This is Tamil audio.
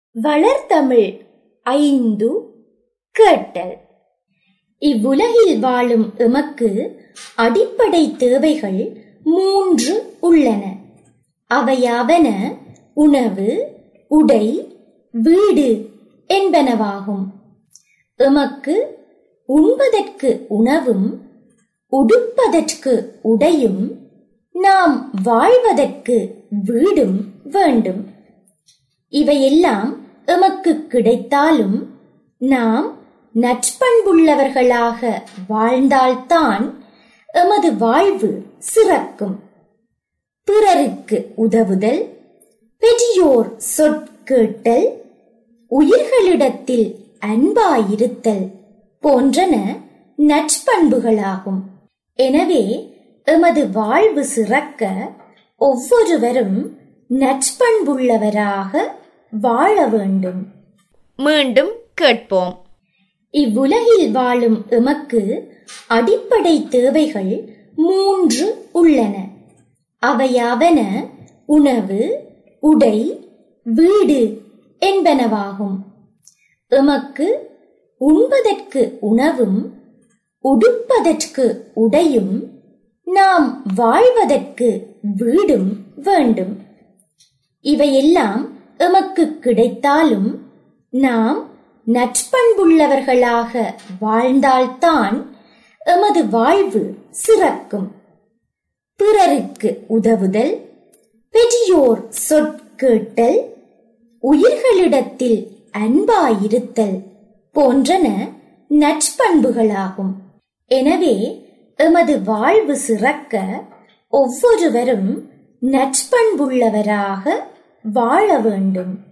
வளர்தமிழ் ஐந்து கேட்டல் இவ்வுலகில் வாழும் எமக்கு அடிப்படை தேவைகள் மூன்று உள்ளன அவையாவன உணவு உடை வீடு என்பனவாகும் எமக்கு உண்பதற்கு உணவும் உடுப்பதற்கு உடையும் நாம் வாழ்வதற்கு வீடும் வேண்டும் இவையெல்லாம் எமக்கு கிடைத்தாலும் நாம் நற்பண்புள்ளவர்களாக வாழ்ந்தால்தான் எமது வாழ்வு சிறக்கும் பிறருக்கு உதவுதல் பெரியோர் சொற்கேட்டல் உயிர்களிடத்தில் அன்பாயிருத்தல் போன்றன நற்பண்புகளாகும் எனவே எமது வாழ்வு சிறக்க ஒவ்வொருவரும் நற்பண்புள்ளவராக வாழ வேண்டும் மீண்டும் கேட்போம் இவ்வுலகில் வாழும் எமக்கு அடிப்படை தேவைகள் மூன்று உள்ளன அவையாவன உணவு உடை வீடு என்பனவாகும் எமக்கு உண்பதற்கு உணவும் உடுப்பதற்கு உடையும் நாம் வாழ்வதற்கு வீடும் வேண்டும் இவையெல்லாம் எமக்கு கிடைத்தாலும் நாம் நற்பண்புள்ளவர்களாக வாழ்ந்தால்தான் எமது வாழ்வு சிறக்கும் பிறருக்கு உதவுதல் பெரியோர் சொற்கேட்டல் உயிர்களிடத்தில் அன்பாயிருத்தல் போன்றன நற்பண்புகளாகும் எனவே எமது வாழ்வு சிறக்க ஒவ்வொருவரும் நற்பண்புள்ளவராக வாழ வேண்டும்